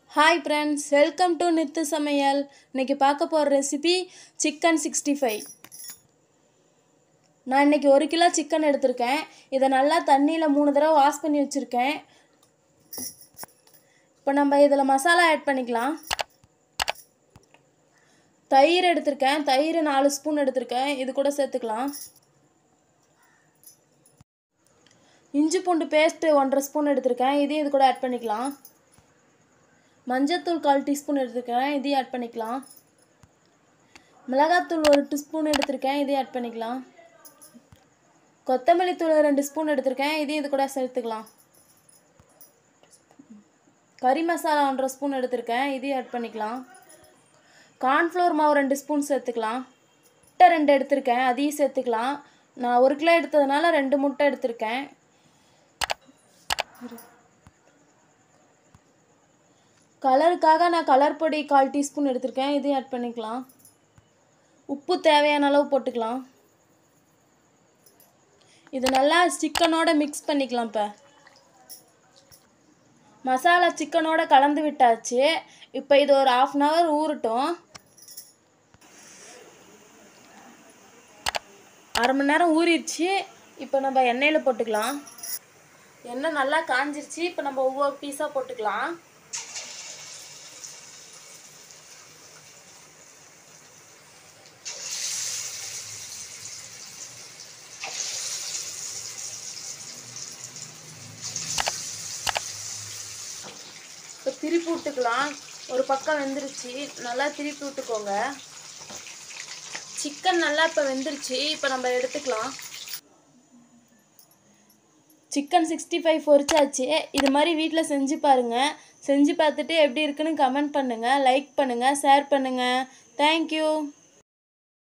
hi friends welcome to Nithu Samayal இன்னைக்கு பார்க்க போகிற ரெசிபி சிக்கன் சிக்ஸ்டி ஃபைவ் நான் இன்னைக்கு ஒரு கிலோ சிக்கன் எடுத்திருக்கேன் இதை நல்லா தண்ணியில் மூணு தடவை வாஷ் பண்ணி வச்சுருக்கேன் இப்போ நம்ம இதில் மசாலா ஆட் பண்ணிக்கலாம் தயிர் எடுத்திருக்கேன் தயிர் நாலு ஸ்பூன் எடுத்திருக்கேன் இது கூட சேர்த்துக்கலாம் இஞ்சி பூண்டு பேஸ்ட்டு ஒன்றரை ஸ்பூன் எடுத்திருக்கேன் இதையும் இது கூட ஆட் பண்ணிக்கலாம் மஞ்சத்தூள் கால் டீஸ்பூன் எடுத்திருக்கேன் இதையும் ஆட் பண்ணிக்கலாம் மிளகாத்தூள் ஒரு டீஸ்பூன் எடுத்திருக்கேன் இதையும் ஆட் பண்ணிக்கலாம் கொத்தமல்லி தூள் ரெண்டு ஸ்பூன் எடுத்திருக்கேன் இதையும் இது கூட சேர்த்துக்கலாம் கறி மசாலா ஒன்றரை ஸ்பூன் எடுத்திருக்கேன் இதையும் ஆட் பண்ணிக்கலாம் கார்ன்ஃப்ளவர் மாவு ரெண்டு ஸ்பூன் சேர்த்துக்கலாம் முட்டை ரெண்டு எடுத்திருக்கேன் அதையும் சேர்த்துக்கலாம் நான் ஒரு கிலோ எடுத்ததுனால ரெண்டு முட்டை எடுத்திருக்கேன் கலருக்காக நான் கலர் பொடி கால் டீஸ்பூன் எடுத்திருக்கேன் இதையும் ஆட் பண்ணிக்கலாம் உப்பு தேவையான அளவு போட்டுக்கலாம் இது நல்லா சிக்கனோட மிக்ஸ் பண்ணிக்கலாம் இப்போ மசாலா சிக்கனோட கலந்து விட்டாச்சு இப்போ இது ஒரு ஆஃப் அன் ஹவர் ஊறட்டும் அரை மணி நேரம் ஊறிடுச்சு இப்போ நம்ம எண்ணெயில் போட்டுக்கலாம் எண்ணெய் நல்லா காஞ்சிருச்சு இப்போ நம்ம ஒவ்வொரு பீஸாக போட்டுக்கலாம் இப்போ திருப்பி விட்டுக்கலாம் ஒரு பக்கம் வெந்துருச்சு நல்லா திருப்பி விட்டுக்கோங்க சிக்கன் நல்லா இப்போ வெந்துருச்சு இப்போ நம்ம எடுத்துக்கலாம் சிக்கன் சிக்ஸ்டி ஃபைவ் பொரிச்சாச்சு இது மாதிரி வீட்டில் செஞ்சு பாருங்கள் செஞ்சு பார்த்துட்டு எப்படி இருக்குன்னு கமெண்ட் பண்ணுங்கள் லைக் பண்ணுங்கள் ஷேர் பண்ணுங்கள் தேங்க்யூ